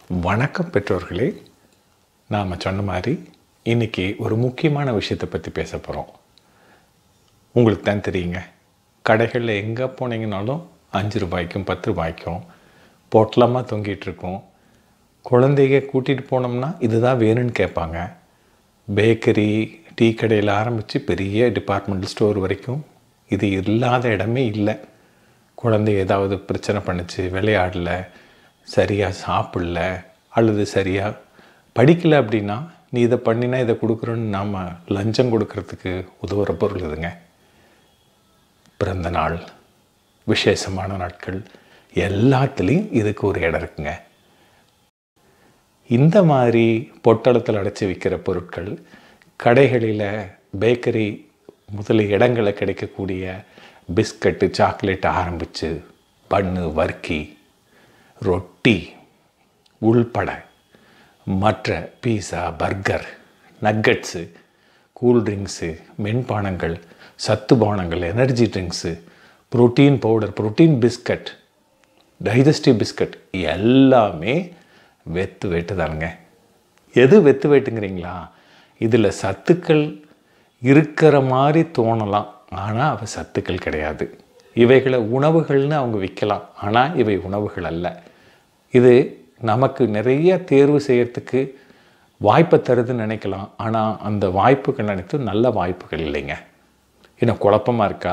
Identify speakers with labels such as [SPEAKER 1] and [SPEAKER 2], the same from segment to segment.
[SPEAKER 1] வணக்கம் பெற்றோர்களே நாம் சொன்ன மாதிரி இன்றைக்கி ஒரு முக்கியமான விஷயத்தை பற்றி பேச போகிறோம் உங்களுக்கு தான் தெரியுங்க கடைகளில் எங்கே போனீங்கனாலும் அஞ்சு ரூபாய்க்கும் பத்து ரூபாய்க்கும் பொட்டலமாக தொங்கிட்டு இருக்கும் குழந்தைங்க கூட்டிகிட்டு போனோம்னா இதுதான் வேணும்னு கேட்பாங்க பேக்கரி டீ கடையில் ஆரம்பித்து பெரிய டிபார்ட்மெண்டல் ஸ்டோர் வரைக்கும் இது இல்லாத இடமே இல்லை குழந்தை ஏதாவது பிரச்சனை பண்ணுச்சு விளையாடல சரியாக சாப்பிடல அல்லது சரியாக படிக்கலை அப்படின்னா நீ இதை பண்ணினா இதை கொடுக்குறோன்னு நாம் லஞ்சம் கொடுக்கறதுக்கு உதவுற பொருள் இதுங்க பிறந்த நாள் விசேஷமான நாட்கள் எல்லாத்துலேயும் இதுக்கு ஒரு இடம் இருக்குங்க இந்த மாதிரி பொட்டலத்தில் அடைச்சி விற்கிற பொருட்கள் கடைகளில் பேக்கரி முதலிய இடங்களில் கிடைக்கக்கூடிய பிஸ்கட்டு சாக்லேட் ஆரம்பித்து பன்னு வர்க்கி ரொட்டி உள்பட மற்ற பீஸா பர்கர் நக்கட்ஸு கூல்ட்ரிங்க்ஸு மென்பானங்கள் சத்து பானங்கள் energy drinks protein powder protein biscuit digestive biscuit எல்லாமே வெத்து வெட்டு தானுங்க எது வெத்து வெட்டுங்கிறீங்களா இதில் சத்துக்கள் இருக்கிற மாதிரி தோணலாம் ஆனால் அவை சத்துக்கள் கிடையாது இவைகளை உணவுகள்னு அவங்க விற்கலாம் ஆனால் இவை உணவுகள் அல்ல இது நமக்கு நிறைய தேர்வு செய்யறதுக்கு வாய்ப்பை தருதுன்னு நினைக்கலாம் ஆனால் அந்த வாய்ப்புகள் அனைத்தும் நல்ல வாய்ப்புகள் இல்லைங்க இன்னும் குழப்பமாக இருக்கா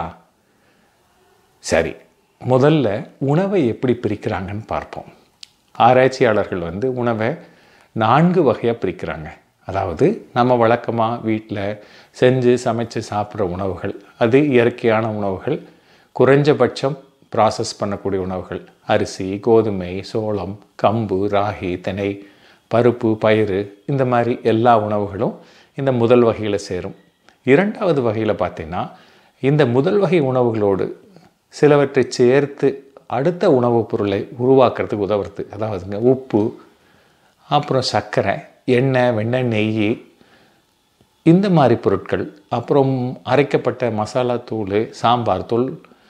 [SPEAKER 1] சரி முதல்ல உணவை எப்படி பிரிக்கிறாங்கன்னு பார்ப்போம் ஆராய்ச்சியாளர்கள் வந்து உணவை நான்கு வகையாக பிரிக்கிறாங்க அதாவது நம்ம வழக்கமாக வீட்டில் செஞ்சு சமைச்சு சாப்பிட்ற உணவுகள் அது இயற்கையான உணவுகள் குறைஞ்சபட்சம் ப்ராசஸ் பண்ணக்கூடிய உணவுகள் அரிசி கோதுமை சோளம் கம்பு ராகி தினை பருப்பு பயிறு இந்த மாதிரி எல்லா உணவுகளும் இந்த முதல் வகையில் சேரும் இரண்டாவது வகையில் பார்த்தீங்கன்னா இந்த முதல் வகை உணவுகளோடு சிலவற்றை சேர்த்து அடுத்த உணவுப் பொருளை உருவாக்குறதுக்கு உதவுறது அதாவதுங்க உப்பு அப்புறம் சர்க்கரை எண்ணெய் வெண்ணெய் நெய் இந்த மாதிரி பொருட்கள் அப்புறம் அரைக்கப்பட்ட மசாலா தூள் சாம்பார் தூள்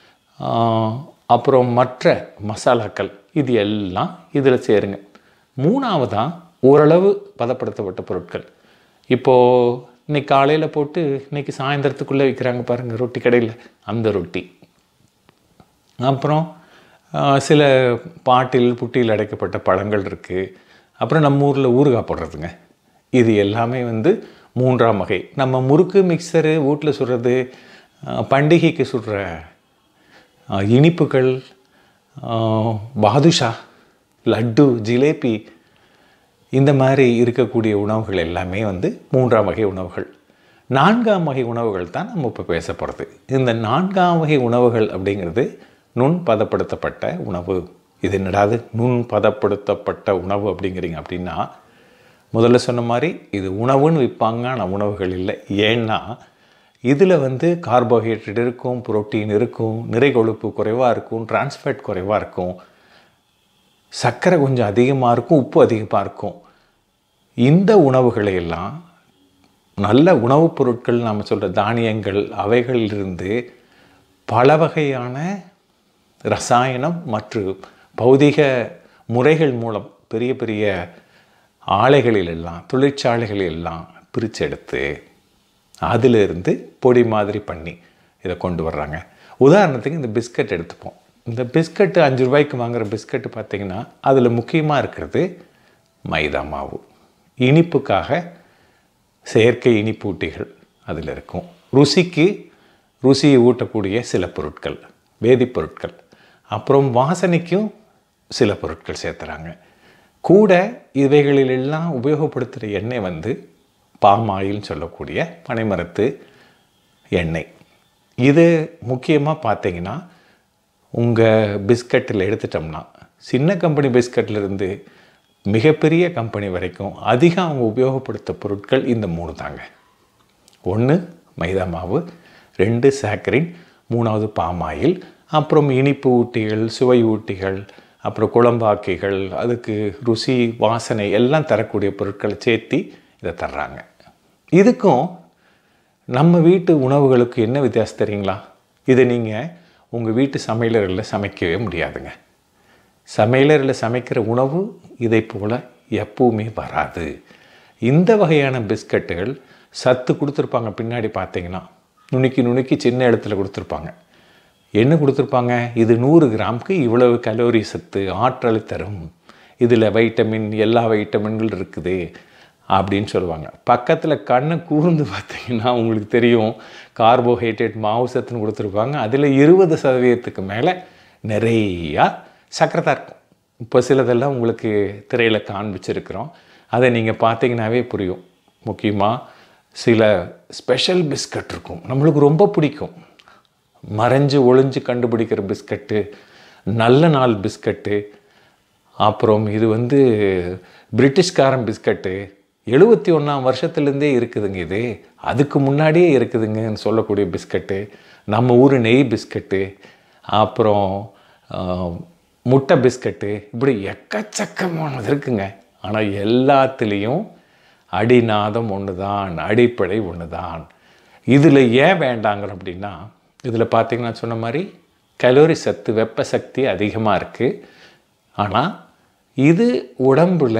[SPEAKER 1] அப்புறம் மற்ற மசாலாக்கள் இது எல்லாம் இதில் சேருங்க மூணாவதாக ஓரளவு பதப்படுத்தப்பட்ட பொருட்கள் இப்போது இன்னைக்கு காலையில் போட்டு இன்னைக்கு சாயந்தரத்துக்குள்ளே விற்கிறாங்க பாருங்கள் ரொட்டி கடையில் அந்த ரொட்டி அப்புறம் சில பாட்டில் புட்டியில் அடைக்கப்பட்ட பழங்கள் இருக்குது அப்புறம் நம்ம ஊரில் ஊறுகாய் போடுறதுங்க இது எல்லாமே வந்து மூன்றாம் வகை நம்ம முறுக்கு மிக்சரு வீட்டில் சுடுறது பண்டிகைக்கு சுடுற இனிப்புகள் பாதுஷா லட்டு ஜிலேபி இந்த மாதிரி இருக்கக்கூடிய உணவுகள் எல்லாமே வந்து மூன்றாம் வகை உணவுகள் நான்காம் வகை உணவுகள் தான் நம்ம இப்போ பேச போகிறது இந்த நான்காம் வகை உணவுகள் அப்படிங்கிறது நுண் பதப்படுத்தப்பட்ட உணவு இது என்னடாது நுண் பதப்படுத்தப்பட்ட உணவு அப்படிங்கிறீங்க அப்படின்னா முதல்ல சொன்ன மாதிரி இது உணவுன்னு விற்பாங்க ஆனால் உணவுகள் இல்லை ஏன்னா இதில் வந்து கார்போஹைட்ரேட் இருக்கும் புரோட்டீன் இருக்கும் நிறை கொழுப்பு குறைவாக இருக்கும் டிரான்ஸ்ஃபேட் குறைவாக இருக்கும் சர்க்கரை கொஞ்சம் அதிகமாக இருக்கும் உப்பு அதிகமாக இருக்கும் இந்த உணவுகளை எல்லாம் நல்ல உணவுப் பொருட்கள் நாம் சொல்கிற தானியங்கள் அவைகளிலிருந்து பல வகையான ரசாயனம் மற்றும் பௌதிக முறைகள் மூலம் பெரிய பெரிய ஆலைகளிலெல்லாம் தொழிற்சாலைகளிலெல்லாம் பிரித்தெடுத்து அதிலிருந்து பொடி மாதிரி பண்ணி இதை கொண்டு வர்றாங்க உதாரணத்துக்கு இந்த பிஸ்கட் எடுத்துப்போம் இந்த பிஸ்கட்டு அஞ்சு ரூபாய்க்கு வாங்குகிற பிஸ்கட்டு பார்த்திங்கன்னா அதில் முக்கியமாக இருக்கிறது மைதா மாவு இனிப்புக்காக செயற்கை இனிப்பூட்டிகள் அதில் இருக்கும் ருசிக்கு ருசியை ஊட்டக்கூடிய சில பொருட்கள் வேதிப்பொருட்கள் அப்புறம் வாசனைக்கும் சில பொருட்கள் சேர்த்துறாங்க கூட இவைகளிலெல்லாம் உபயோகப்படுத்துகிற எண்ணெய் வந்து பாம் ஆயில்னு சொல்லக்கூடிய பனைமரத்து எண்ணெய் இது முக்கியமாக பார்த்தீங்கன்னா உங்கள் பிஸ்கட்டில் எடுத்துட்டோம்னா சின்ன கம்பெனி பிஸ்கட்லேருந்து மிகப்பெரிய கம்பெனி வரைக்கும் அதிகம் அவங்க உபயோகப்படுத்த பொருட்கள் இந்த மூணு தாங்க ஒன்று மைதா மாவு ரெண்டு சாக்கரின் மூணாவது பாமாயில் அப்புறம் இனிப்பு ஊட்டிகள் சுவை ஊட்டிகள் அப்புறம் குழம்பாக்கிகள் அதுக்கு ருசி வாசனை எல்லாம் தரக்கூடிய பொருட்களை சேர்த்தி இதை தர்றாங்க இதுக்கும் நம்ம வீட்டு உணவுகளுக்கு என்ன வித்தியாசம் தெரியுங்களா இதை நீங்கள் உங்கள் வீட்டு சமையலறையில் சமைக்கவே முடியாதுங்க சமையலறையில் சமைக்கிற உணவு இதை போல் எப்பவுமே வராது இந்த வகையான பிஸ்கட்டுகள் சத்து கொடுத்துருப்பாங்க பின்னாடி பார்த்தீங்கன்னா நுணுக்கி நுணுக்கி சின்ன இடத்துல கொடுத்துருப்பாங்க என்ன கொடுத்துருப்பாங்க இது நூறு கிராமுக்கு இவ்வளவு கலோரி சத்து ஆற்றலை தரும் இதில் வைட்டமின் எல்லா வைட்டமின்கள் இருக்குது அப்படின்னு சொல்லுவாங்க பக்கத்தில் கண்ணை கூர்ந்து பார்த்தீங்கன்னா உங்களுக்கு தெரியும் கார்போஹைட்ரேட் மாவு சத்துன்னு கொடுத்துருப்பாங்க அதில் இருபது சதவீதத்துக்கு மேலே நிறையா சக்கரை தான் இருக்கும் இப்போ சிலதெல்லாம் உங்களுக்கு திரையில் காண்பிச்சிருக்கிறோம் அதை நீங்கள் பார்த்தீங்கன்னாவே புரியும் முக்கியமாக சில ஸ்பெஷல் பிஸ்கட் இருக்கும் நம்மளுக்கு ரொம்ப பிடிக்கும் மறைஞ்சு ஒளிஞ்சு கண்டுபிடிக்கிற பிஸ்கட்டு நல்ல நாள் பிஸ்கட்டு அப்புறம் இது வந்து பிரிட்டிஷ்காரன் பிஸ்கட்டு எழுபத்தி ஒன்றாம் வருஷத்துலேருந்தே இருக்குதுங்க இது அதுக்கு முன்னாடியே இருக்குதுங்கன்னு சொல்லக்கூடிய பிஸ்கட்டு நம்ம ஊர் நெய் பிஸ்கட்டு அப்புறம் ஆஹ், முட்டை பிஸ்கட்டு இப்படி எக்கச்சக்கமானது இருக்குங்க ஆனால் எல்லாத்துலேயும் அடிநாதம் ஒன்று தான் அடிப்படை ஒன்று தான் இதில் ஏன் வேண்டாங்கிறோம் அப்படின்னா இதில் பார்த்தீங்கன்னா சொன்ன மாதிரி கலோரி சத்து வெப்ப சக்தி அதிகமாக இருக்குது ஆனால் இது உடம்புல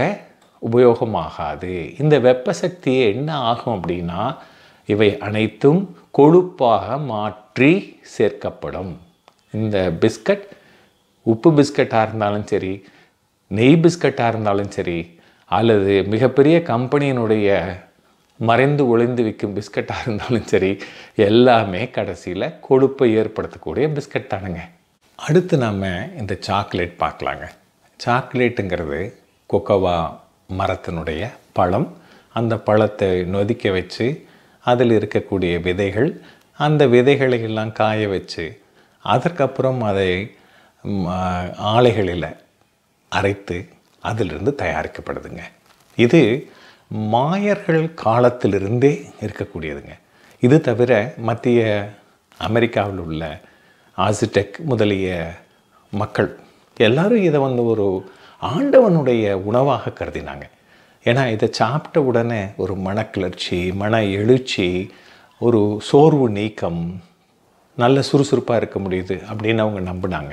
[SPEAKER 1] உபயோகமாகாது இந்த வெப்ப சக்தியை என்ன ஆகும் அப்படின்னா இவை அனைத்தும் கொழுப்பாக மாற்றி சேர்க்கப்படும் இந்த பிஸ்கட் உப்பு பிஸ்கட்டாக இருந்தாலும் சரி நெய் பிஸ்கட்டாக இருந்தாலும் சரி அல்லது மிகப்பெரிய கம்பெனியினுடைய மறைந்து ஒளிந்து விற்கும் பிஸ்கட்டாக இருந்தாலும் சரி எல்லாமே கடைசியில் கொழுப்பை ஏற்படுத்தக்கூடிய பிஸ்கட் தானுங்க அடுத்து நம்ம இந்த சாக்லேட் பார்க்கலாங்க சாக்லேட்டுங்கிறது கொக்கோவா மரத்தினுடைய பழம் அந்த பழத்தை நொதிக்க வச்சு அதில் இருக்கக்கூடிய விதைகள் அந்த விதைகளை எல்லாம் காய வச்சு அதற்கப்புறம் அதை ம், ஆலைகளில் அரைத்து அதிலிருந்து தயாரிக்கப்படுதுங்க இது மாயர்கள் காலத்திலிருந்தே இருக்கக்கூடியதுங்க இது தவிர மத்திய அமெரிக்காவில் உள்ள ஆசிடெக் முதலிய மக்கள் எல்லாரும் இதை வந்து ஒரு ஆண்டவனுடைய உணவாக கருதினாங்க ஏன்னா இதை சாப்பிட்ட உடனே ஒரு மனக்கிளர்ச்சி மன எழுச்சி ஒரு சோர்வு நீக்கம் நல்ல சுறுசுறுப்பாக இருக்க முடியுது அப்படின்னு அவங்க நம்பினாங்க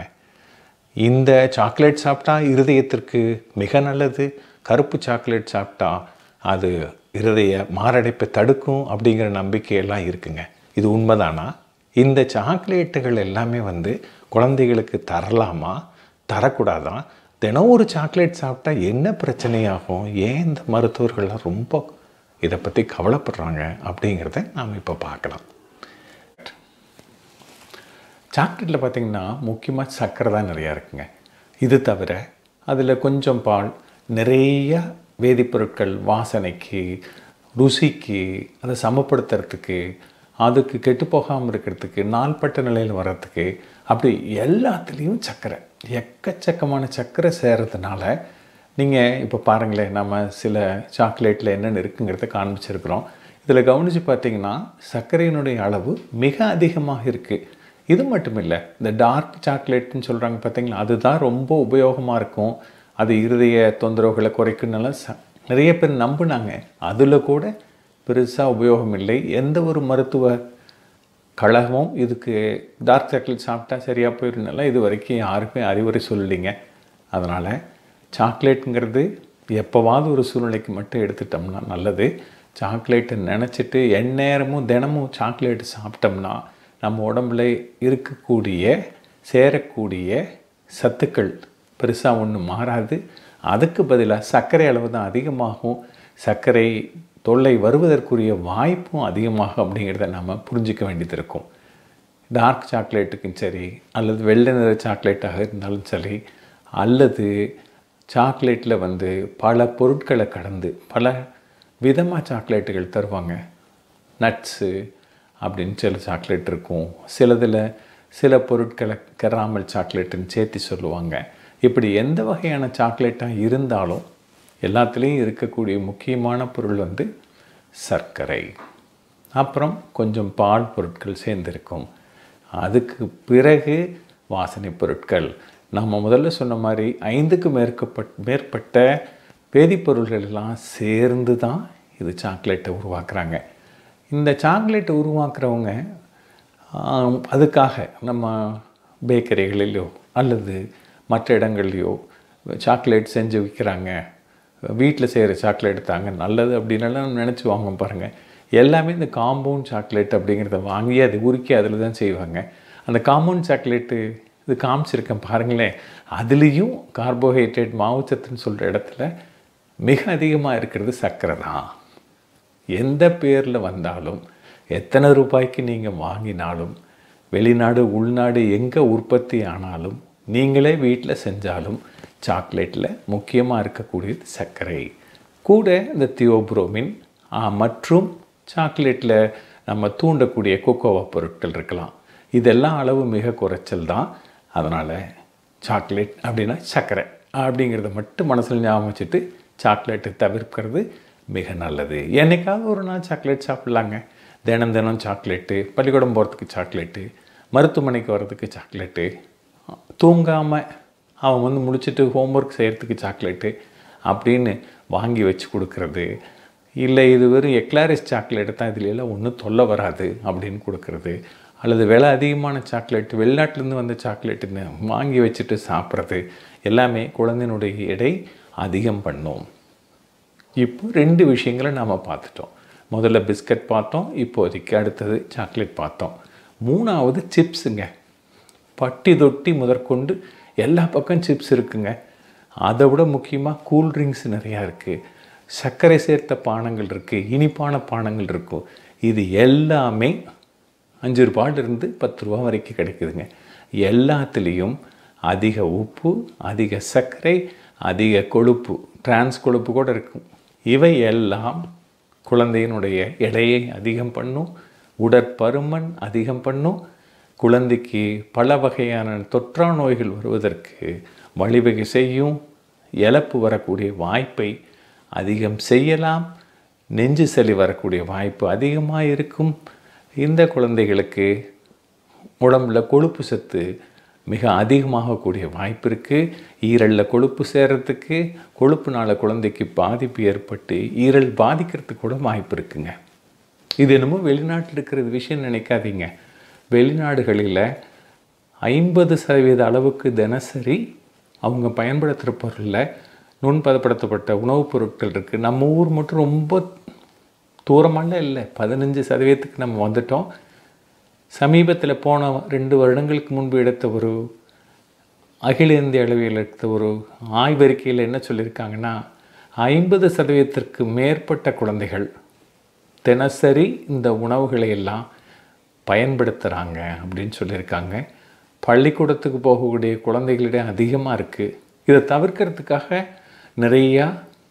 [SPEAKER 1] இந்த சாக்லேட் சாப்பிட்டா இருதயத்திற்கு மிக நல்லது கருப்பு சாக்லேட் சாப்பிட்டா அது இருதய மாரடைப்பை தடுக்கும் அப்படிங்கிற நம்பிக்கையெல்லாம் இருக்குங்க இது உண்மைதானா இந்த சாக்லேட்டுகள் எல்லாமே வந்து குழந்தைகளுக்கு தரலாமா தரக்கூடாதா தினம் ஒரு சாக்லேட் சாப்பிட்டா என்ன பிரச்சனையாகும் ஏன் இந்த மருத்துவர்கள்லாம் ரொம்ப இதை பற்றி கவலைப்படுறாங்க அப்படிங்கிறத நாம் இப்போ பார்க்கலாம் சாக்லேட்டில் பார்த்தீங்கன்னா முக்கியமாக சர்க்கரை தான் நிறையா இருக்குங்க இது தவிர அதில் கொஞ்சம் பால் நிறைய வேதிப்பொருட்கள் வாசனைக்கு ருசிக்கு அதை சமப்படுத்துறதுக்கு அதுக்கு கெட்டு போகாமல் இருக்கிறதுக்கு நாள்பட்ட நிலையில் வர்றதுக்கு அப்படி எல்லாத்துலேயும் சர்க்கரை எக்கச்சக்கமான சர்க்கரை சேர்றதுனால நீங்கள் இப்போ பாருங்களேன் நம்ம சில சாக்லேட்டில் என்னென்ன இருக்குங்கிறத காண்பிச்சிருக்கிறோம் இதில் கவனித்து பார்த்தீங்கன்னா சர்க்கரையினுடைய அளவு மிக அதிகமாக இருக்குது இது மட்டும் இல்லை இந்த டார்க் சாக்லேட்னு சொல்கிறாங்க பார்த்தீங்களா அதுதான் ரொம்ப உபயோகமாக இருக்கும் அது இருதய தொந்தரவுகளை குறைக்கும்னால ச நிறைய பேர் நம்பினாங்க அதில் கூட பெருசாக உபயோகம் இல்லை எந்த ஒரு மருத்துவ கழகமும் இதுக்கு டார்க் சாக்லேட் சாப்பிட்டா சரியாக போயிருந்தால இது வரைக்கும் யாருக்குமே அறிவுரை சொல்லலைங்க அதனால் சாக்லேட்டுங்கிறது எப்போவாவது ஒரு சூழ்நிலைக்கு மட்டும் எடுத்துட்டோம்னா நல்லது சாக்லேட்டை நினச்சிட்டு எந்நேரமும் தினமும் சாக்லேட் சாப்பிட்டோம்னா நம்ம உடம்புல இருக்கக்கூடிய சேரக்கூடிய சத்துக்கள் பெருசாக ஒன்றும் மாறாது அதுக்கு பதிலாக சர்க்கரை அளவு தான் அதிகமாகும் சர்க்கரை தொல்லை வருவதற்குரிய வாய்ப்பும் அதிகமாகும் அப்படிங்கிறத நம்ம புரிஞ்சிக்க வேண்டியது இருக்கும் டார்க் சாக்லேட்டுக்கும் சரி அல்லது வெள்ளை நிற சாக்லேட்டாக இருந்தாலும் சரி அல்லது சாக்லேட்டில் வந்து பல பொருட்களை கடந்து பல விதமாக சாக்லேட்டுகள் தருவாங்க நட்ஸு அப்படின்னு சில சாக்லேட் இருக்கும் சிலதில் சில பொருட்களை கெராமல் சாக்லேட்டுன்னு சேர்த்து சொல்லுவாங்க இப்படி எந்த வகையான சாக்லேட்டாக இருந்தாலும் எல்லாத்துலேயும் இருக்கக்கூடிய முக்கியமான பொருள் வந்து சர்க்கரை அப்புறம் கொஞ்சம் பால் பொருட்கள் சேர்ந்திருக்கும் அதுக்கு பிறகு வாசனை பொருட்கள் நம்ம முதல்ல சொன்ன மாதிரி ஐந்துக்கு மேற்கப்பட் மேற்பட்ட வேதிப்பொருள்கள் எல்லாம் சேர்ந்து தான் இது சாக்லேட்டை உருவாக்குறாங்க இந்த சாக்லேட்டை உருவாக்குறவங்க ஆம், அதுக்காக நம்ம பேக்கரிகளிலோ அல்லது மற்ற இடங்கள்லையோ சாக்லேட் செஞ்சு விற்கிறாங்க வீட்டில் செய்கிற சாக்லேட் தாங்க நல்லது அப்படின்னலாம் நினச்சி வாங்க பாருங்கள் எல்லாமே இந்த காம்பவுண்ட் சாக்லேட் அப்படிங்கிறத வாங்கி அதை உருக்கி அதில் தான் செய்வாங்க அந்த காம்பவுண்ட் சாக்லேட்டு இது காமிச்சிருக்கேன் பாருங்களேன் அதுலேயும் கார்போஹைட்ரேட் மாவுச்சத்துன்னு சொல்கிற இடத்துல மிக அதிகமாக இருக்கிறது சர்க்கரை தான் எந்த பேரில் வந்தாலும் எத்தனை ரூபாய்க்கு நீங்கள் வாங்கினாலும் வெளிநாடு உள்நாடு எங்கே உற்பத்தி ஆனாலும் நீங்களே வீட்டில் செஞ்சாலும் சாக்லேட்டில் முக்கியமாக இருக்கக்கூடியது சர்க்கரை கூட இந்த தியோப்ரோமின் மற்றும் சாக்லேட்டில் நம்ம தூண்டக்கூடிய கொக்கோவா பொருட்கள் இருக்கலாம் இதெல்லாம் அளவு மிக குறைச்சல் தான் அதனால் சாக்லேட் அப்படின்னா சர்க்கரை அப்படிங்கிறத மட்டும் மனசில் ஞாபகம் வச்சுட்டு சாக்லேட்டை தவிர்க்கிறது மிக நல்லது என்னைக்காவது ஒரு நாள் சாக்லேட் சாப்பிட்லாங்க தினம் தினம் சாக்லேட்டு பள்ளிக்கூடம் போகிறதுக்கு சாக்லேட்டு மருத்துவமனைக்கு வர்றதுக்கு சாக்லேட்டு தூங்காமல் அவன் வந்து முடிச்சுட்டு ஹோம்ஒர்க் செய்கிறதுக்கு சாக்லேட்டு அப்படின்னு வாங்கி வச்சு கொடுக்கறது இல்லை இது வெறும் எக்லாரிஸ் சாக்லேட்டு தான் இதுல எல்லாம் ஒன்றும் தொல்லை வராது அப்படின்னு கொடுக்கறது அல்லது விலை அதிகமான சாக்லேட் வெளிநாட்டிலேருந்து வந்த சாக்லேட்டுன்னு வாங்கி வச்சுட்டு சாப்பிட்றது எல்லாமே குழந்தையினுடைய எடை அதிகம் பண்ணும் இப்போ ரெண்டு விஷயங்களை நாம் பார்த்துட்டோம் முதல்ல பிஸ்கட் பார்த்தோம் இப்போதைக்கு அடுத்தது சாக்லேட் பார்த்தோம் மூணாவது சிப்ஸுங்க பட்டி தொட்டி முதற்கொண்டு எல்லா பக்கம் சிப்ஸ் இருக்குங்க அதை விட முக்கியமாக கூல்ட்ரிங்க்ஸ் நிறையா இருக்குது சர்க்கரை சேர்த்த பானங்கள் இருக்குது இனிப்பான பானங்கள் இருக்கும் இது எல்லாமே அஞ்சு ரூபாயிலிருந்து பத்து ரூபா வரைக்கும் கிடைக்குதுங்க எல்லாத்துலேயும் அதிக உப்பு அதிக சர்க்கரை அதிக கொழுப்பு டிரான்ஸ் கொழுப்பு கூட இருக்கும் இவை எல்லாம் குழந்தையினுடைய எடையை அதிகம் பண்ணும் உடற்பருமன் அதிகம் பண்ணும் குழந்தைக்கு பல வகையான தொற்றா நோய்கள் வருவதற்கு வழிவகை செய்யும் இழப்பு வரக்கூடிய வாய்ப்பை அதிகம் செய்யலாம் நெஞ்சு சளி வரக்கூடிய வாய்ப்பு அதிகமாக இருக்கும் இந்த குழந்தைகளுக்கு உடம்புல கொழுப்பு சத்து மிக அதிகமாகக்கூடிய வாய்ப்பு இருக்குது ஈரலில் கொழுப்பு சேர்கிறதுக்கு கொழுப்புனால குழந்தைக்கு பாதிப்பு ஏற்பட்டு ஈரல் பாதிக்கிறதுக்கு கூட வாய்ப்பு இருக்குங்க இது என்னமோ வெளிநாட்டில் இருக்கிற விஷயம் நினைக்காதீங்க வெளிநாடுகளில் ஐம்பது சதவீத அளவுக்கு தினசரி அவங்க பயன்படுத்துகிற பொருளில் நுண்பதப்படுத்தப்பட்ட உணவுப் பொருட்கள் இருக்குது நம்ம ஊர் மட்டும் ரொம்ப தூரமெல்லாம் இல்லை பதினஞ்சு சதவீதத்துக்கு நம்ம வந்துட்டோம் சமீபத்தில் போன ரெண்டு வருடங்களுக்கு முன்பு எடுத்த ஒரு அகில இந்திய அளவில் எடுத்த ஒரு ஆய்வறிக்கையில் என்ன சொல்லியிருக்காங்கன்னா ஐம்பது சதவீதத்திற்கு மேற்பட்ட குழந்தைகள் தினசரி இந்த உணவுகளை எல்லாம் பயன்படுத்துகிறாங்க அப்படின்னு சொல்லியிருக்காங்க பள்ளிக்கூடத்துக்கு போகக்கூடிய குழந்தைகளிடம் அதிகமாக இருக்குது இதை தவிர்க்கிறதுக்காக நிறையா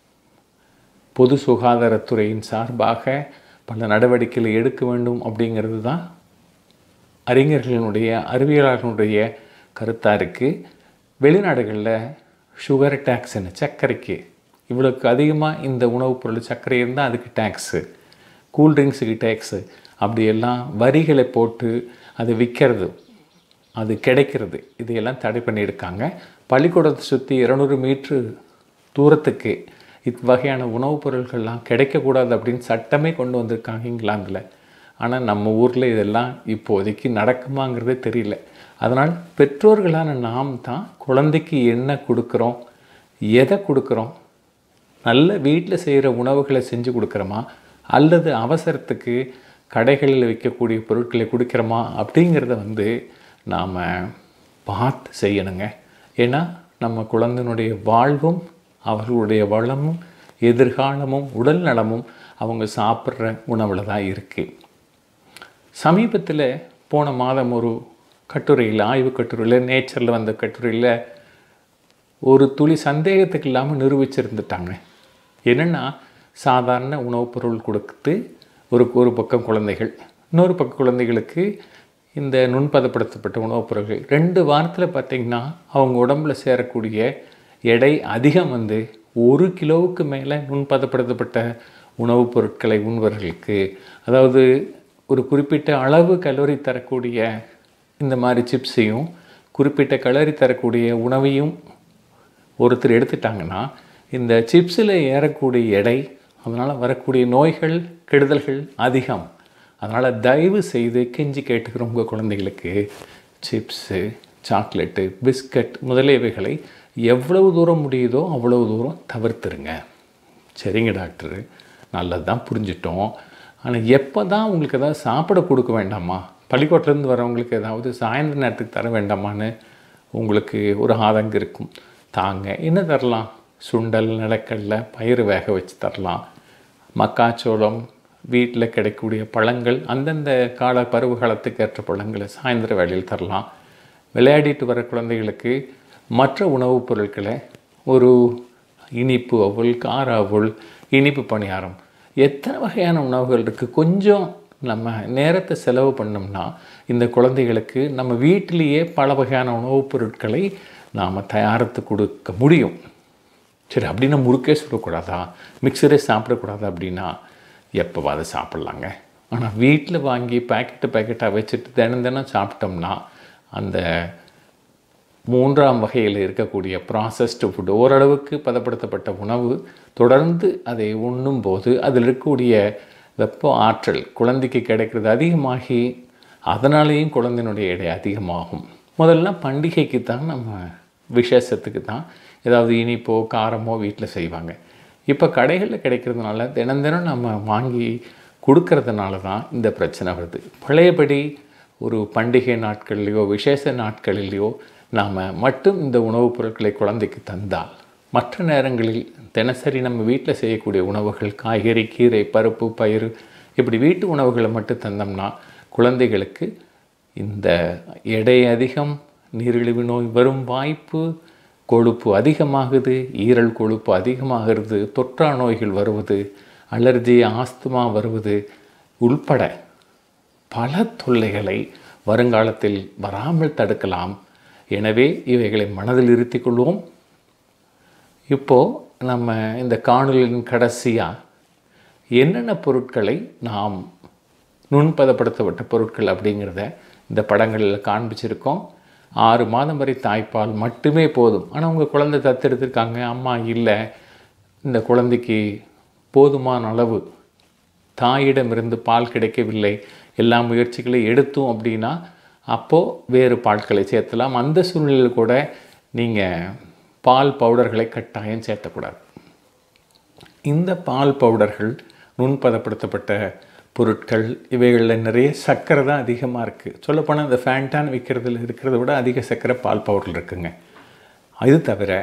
[SPEAKER 1] பொது சுகாதாரத்துறையின் சார்பாக பல நடவடிக்கைகளை எடுக்க வேண்டும் அப்படிங்கிறது தான் அறிஞர்களினுடைய அறிவியலாளர்களுடைய கருத்தாக இருக்குது வெளிநாடுகளில் சுகர் டேக்ஸ்னு சர்க்கரைக்கு இவ்வளோக்கு அதிகமாக இந்த உணவுப் பொருள் சர்க்கரை இருந்தால் அதுக்கு டேக்ஸு கூல்ட்ரிங்க்ஸுக்கு டேக்ஸு அப்படியெல்லாம் வரிகளை போட்டு அது விற்கிறது அது கிடைக்கிறது இதையெல்லாம் தடை பண்ணியிருக்காங்க பள்ளிக்கூடத்தை சுற்றி இரநூறு மீட்ரு தூரத்துக்கு இவ்வகையான உணவுப் பொருட்கள்லாம் கிடைக்கக்கூடாது அப்படின்னு சட்டமே கொண்டு வந்திருக்காங்க இங்கிலாந்தில் ஆனால் நம்ம ஊரில் இதெல்லாம் இப்போதைக்கு நடக்குமாங்கிறதே தெரியல அதனால் பெற்றோர்களான நாம் தான் குழந்தைக்கு என்ன கொடுக்குறோம் எதை கொடுக்குறோம் நல்ல வீட்டில் செய்கிற உணவுகளை செஞ்சு கொடுக்குறோமா அல்லது அவசரத்துக்கு கடைகளில் விற்கக்கூடிய பொருட்களை கொடுக்குறோமா அப்படிங்கிறத வந்து நாம் பார்த்து செய்யணுங்க ஏன்னா நம்ம குழந்தையினுடைய வாழ்வும் அவர்களுடைய வளமும் எதிர்காலமும் உடல் நலமும் அவங்க சாப்பிட்ற உணவில் தான் இருக்குது சமீபத்தில் போன மாதம் ஒரு கட்டுரையில் ஆய்வு கட்டுரையில் நேச்சரில் வந்த கட்டுரையில் ஒரு துளி சந்தேகத்துக்கு இல்லாமல் நிரூபிச்சிருந்துட்டாங்க என்னென்னா சாதாரண உணவுப் பொருள் கொடுத்து ஒரு ஒரு பக்கம் குழந்தைகள் இன்னொரு பக்கம் குழந்தைகளுக்கு இந்த நுண்பதப்படுத்தப்பட்ட உணவுப் பொருட்கள் ரெண்டு வாரத்தில் பார்த்திங்கன்னா அவங்க உடம்புல சேரக்கூடிய எடை அதிகம் வந்து ஒரு கிலோவுக்கு மேலே நுண்பதப்படுத்தப்பட்ட உணவுப் பொருட்களை உண்பவர்களுக்கு அதாவது ஒரு குறிப்பிட்ட அளவு கலோரி தரக்கூடிய இந்த மாதிரி சிப்ஸையும் குறிப்பிட்ட கலோரி தரக்கூடிய உணவையும் ஒருத்தர் எடுத்துட்டாங்கன்னா இந்த சிப்ஸில் ஏறக்கூடிய எடை அதனால் வரக்கூடிய நோய்கள் கெடுதல்கள் அதிகம் அதனால் தயவு செய்து கெஞ்சி கேட்டுக்கிற உங்கள் குழந்தைகளுக்கு சிப்ஸு சாக்லேட்டு பிஸ்கட் முதலியவைகளை எவ்வளவு தூரம் முடியுதோ அவ்வளவு தூரம் தவிர்த்துருங்க சரிங்க டாக்டர் நல்லது தான் புரிஞ்சிட்டோம் ஆனால் எப்போ தான் உங்களுக்கு ஏதாவது சாப்பிட கொடுக்க வேண்டாமா பள்ளிக்கூடத்துலேருந்து வரவங்களுக்கு ஏதாவது சாயந்தர நேரத்துக்கு தர வேண்டாமான்னு உங்களுக்கு ஒரு ஆதங்கம் இருக்கும் தாங்க என்ன தரலாம் சுண்டல் நிலக்கடலை பயிறு வேக வச்சு தரலாம் மக்காச்சோளம் வீட்டில் கிடைக்கக்கூடிய பழங்கள் அந்தந்த கால பருவ காலத்துக்கு ஏற்ற பழங்களை சாயந்தர வேளையில் தரலாம் விளையாடிட்டு வர குழந்தைகளுக்கு மற்ற உணவுப் பொருட்களை ஒரு இனிப்பு அவல் கார அவல் இனிப்பு பணியாரம் எத்தனை வகையான உணவுகள் இருக்குது கொஞ்சம் நம்ம நேரத்தை செலவு பண்ணோம்னா இந்த குழந்தைகளுக்கு நம்ம வீட்டிலேயே பல வகையான உணவுப் பொருட்களை நாம் தயாரித்து கொடுக்க முடியும் சரி அப்படின்னா முறுக்கே சுடக்கூடாதா மிக்சரே சாப்பிடக்கூடாதா அப்படின்னா எப்போவாது சாப்பிட்லாங்க ஆனால் வீட்டில் வாங்கி பேக்கெட்டு பேக்கெட்டாக வச்சுட்டு தினம் தினம் சாப்பிட்டோம்னா அந்த மூன்றாம் வகையில் இருக்கக்கூடிய ப்ராசஸ்டு ஃபுட் ஓரளவுக்கு பதப்படுத்தப்பட்ட உணவு தொடர்ந்து அதை உண்ணும் போது அதில் இருக்கக்கூடிய வெப்ப ஆற்றல் குழந்தைக்கு கிடைக்கிறது அதிகமாகி அதனாலேயும் குழந்தையினுடைய எடை அதிகமாகும் முதல்ல பண்டிகைக்கு தான் நம்ம விசேஷத்துக்கு தான் ஏதாவது இனிப்போ காரமோ வீட்டில் செய்வாங்க இப்போ கடைகளில் கிடைக்கிறதுனால தினம் தினம் நம்ம வாங்கி கொடுக்கறதுனால தான் இந்த பிரச்சனை வருது பழையபடி ஒரு பண்டிகை நாட்கள்லையோ விசேஷ நாட்களிலேயோ நாம் மட்டும் இந்த உணவுப் பொருட்களை குழந்தைக்கு தந்தால் மற்ற நேரங்களில் தினசரி நம்ம வீட்டில் செய்யக்கூடிய உணவுகள் காய்கறி கீரை பருப்பு பயிறு இப்படி வீட்டு உணவுகளை மட்டும் தந்தோம்னா குழந்தைகளுக்கு இந்த எடை அதிகம் நீரிழிவு நோய் வரும் வாய்ப்பு கொழுப்பு அதிகமாகுது ஈரல் கொழுப்பு அதிகமாகிறது தொற்றா நோய்கள் வருவது அலர்ஜி ஆஸ்துமா வருவது உள்பட பல தொல்லைகளை வருங்காலத்தில் வராமல் தடுக்கலாம் எனவே இவைகளை மனதில் இருத்திக் கொள்வோம் இப்போது நம்ம இந்த காணொலியின் கடைசியாக என்னென்ன பொருட்களை நாம் நுண்பதப்படுத்தப்பட்ட பொருட்கள் அப்படிங்கிறத இந்த படங்களில் காண்பிச்சிருக்கோம் ஆறு மாதம் வரை தாய்ப்பால் மட்டுமே போதும் ஆனால் உங்கள் குழந்தை தத்தெடுத்திருக்காங்க அம்மா இல்லை இந்த குழந்தைக்கு போதுமான அளவு தாயிடமிருந்து பால் கிடைக்கவில்லை எல்லா முயற்சிகளையும் எடுத்தோம் அப்படின்னா அப்போது வேறு பால்களை சேர்த்தலாம் அந்த சூழ்நிலையில் கூட நீங்கள் பால் பவுடர்களை கட்டாயம் சேர்த்தக்கூடாது இந்த பால் பவுடர்கள் நுண்பதப்படுத்தப்பட்ட பொருட்கள் இவைகளில் நிறைய சர்க்கரை தான் அதிகமாக இருக்குது சொல்லப்போனால் இந்த ஃபேண்டான் விற்கிறதுல இருக்கிறத விட அதிக சர்க்கரை பால் பவுடர் இருக்குங்க இது தவிர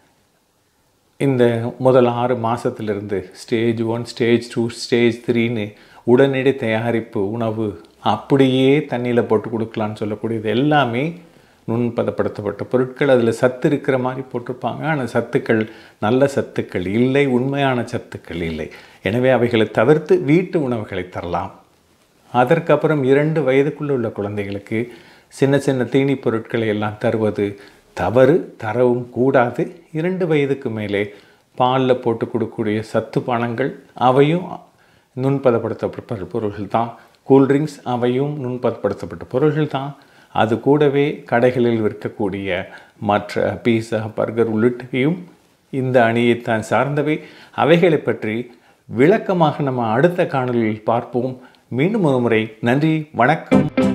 [SPEAKER 1] இந்த முதல் ஆறு மாதத்துலேருந்து stage one stage two stage த்ரீன்னு உடனடி தயாரிப்பு உணவு அப்படியே தண்ணியில் போட்டு கொடுக்கலான்னு சொல்லக்கூடியது எல்லாமே நுண்பதப்படுத்தப்பட்ட பொருட்கள் அதில் சத்து இருக்கிற மாதிரி போட்டிருப்பாங்க ஆனால் சத்துக்கள் நல்ல சத்துக்கள் இல்லை உண்மையான சத்துக்கள் இல்லை எனவே அவைகளை தவிர்த்து வீட்டு உணவுகளை தரலாம் அதற்கப்புறம் இரண்டு வயதுக்குள்ள உள்ள குழந்தைகளுக்கு சின்ன சின்ன தீனி பொருட்களை எல்லாம் தருவது தவறு தரவும் கூடாது இரண்டு வயதுக்கு மேலே பாலில் போட்டு கொடுக்கக்கூடிய சத்து பானங்கள் அவையும் நுண்பதப்படுத்தப்பட்ட பொருள்கள் தான் கூல்ட்ரிங்க்ஸ் அவையும் நுண்பதப்படுத்தப்பட்ட பொருள்கள் தான் அது கூடவே கடைகளில் விற்கக்கூடிய மற்ற பீஸா பர்கர் உள்ளிட்டவையும் இந்த அணியைத்தான் சார்ந்தவை அவைகளை பற்றி விளக்கமாக நம்ம அடுத்த காணொலியில் பார்ப்போம் மீண்டும் ஒரு முறை நன்றி வணக்கம்